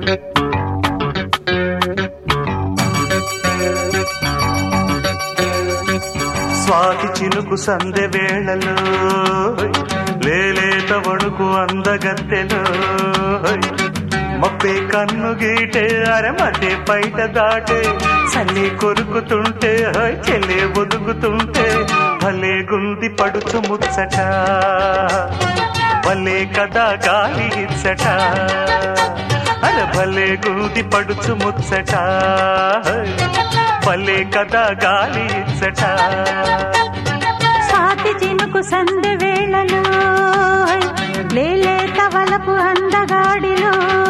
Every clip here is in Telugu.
స్వాతి చినుకు సందె వేళలో లేలేత వణుకు అందగత్తెలో మబ్బే కన్ను గీటే అరమటే బయట దాటే చల్లి కొరుకుతుంటే హోయ్ చెల్లే ఒదుగుతుంటే భలే గుంది పడుచు ముచ్చట భలే కదా గాలి ఇచ్చట అరే భలే గుంది పడుచు ముచ్చట హోయ్ భలే కదా గాలి ఇచ్చట స్వాతి చినుకు సందె వేళలో లేలేత వలపు అందగాడిలో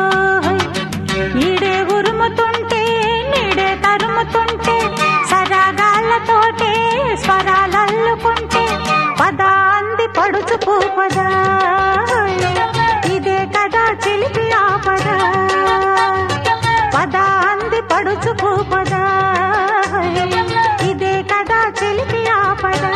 ఈడే ఉరుముతుంటే నీడే తరుముతుంటే సరాగాళ్ళతోటే స్వరాలల్లుకుంటే పదా అంది పడుచు పూపదా ఇదే కదా చిలిపి ఆపదా పదా అంది పడుచు పూపదా ఇదే కదా చిలిపి ఆపదా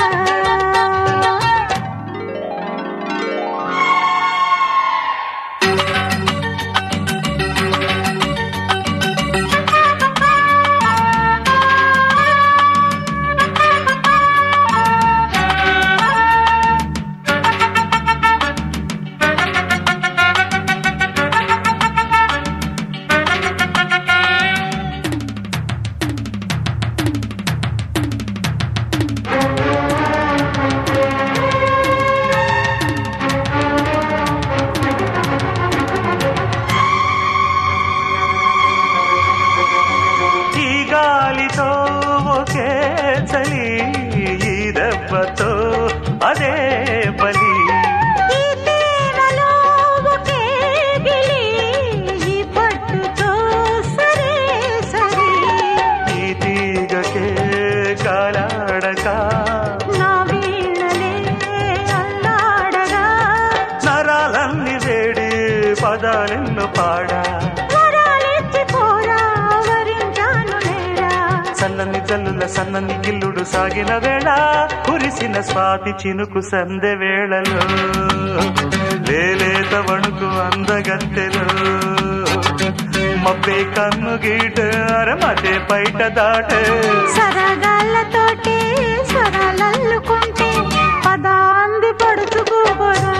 ఈ గాలితో ఒకే చలి ఈ దెబ్బతో అదే బలి ఈ తేనెలో ఒకే గిలి, ఈ పట్టుతో సరే సరి. ఈ తీగకే కాలాడక నా వీణలే అల్లాడగా, నరాలన్ని వేడి పదాలెన్ను పాడా వరాలిచ్చి పోరా, వరించాను నేరా. సన్నని జల్లుల సన్నని గిల్లుడు సాగిన వేళ కురిసిన స్వాతి చినుకు సందె వేళలో లేలేత వణుకు అందగత్తెలో మబ్బే కన్ను గీట అరమటే బయట దాటే సరగాళ్ళతోటి స్వరాలల్లుకుంటే పదాంది పడుచుకోబోదా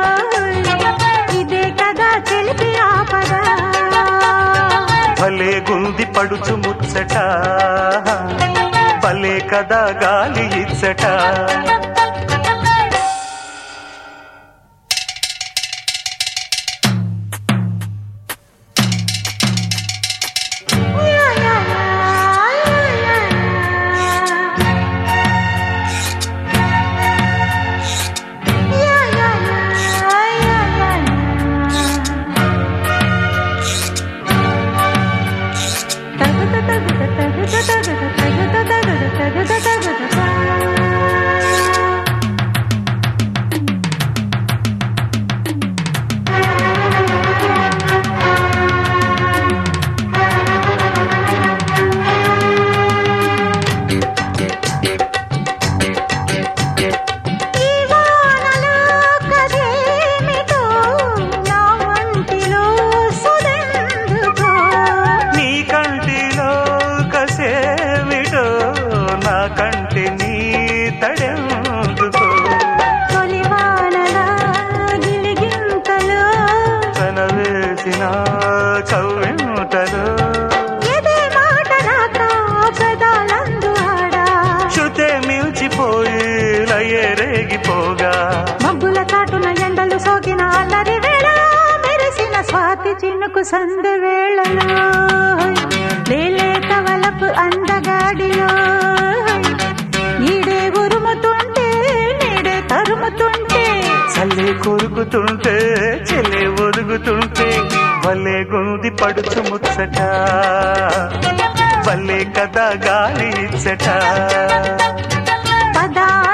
ఇదే కదా చెలిపి ఆపదా భలే గుంది పడుచు ముచ్చట భలే కదా గాలి ఇచ్చట ఈ వానలో కదేమిటో నా వంటిలో సుదెందుకో నీ కంటిలో కసేమిటో నా కంటి నీ తడెందుకో తొలి వానలా గిలిగింతలో తన వేసిన కవ్వింతలో ఎదే మాట రాక పెదాలందు ఆడా శృతే మిల్చిపోయి లయే రేగిపోగా మబ్బుల చాటున ఎండలు సోకిన అల్లరి వేళ మెరిసిన స్వాతి చినుకు సందె వేళలో లేలేత వలపు అందగాడిలో ఈడే ఉరుముతుంటే నీడే తరుముతుంటే చల్లే కొరుకుతుంటే చెల్లే ఒరుగుతుంటే భలే గుంది పడుచు ముచ్చట భలే కదా గాలి ఇచ్చట పదా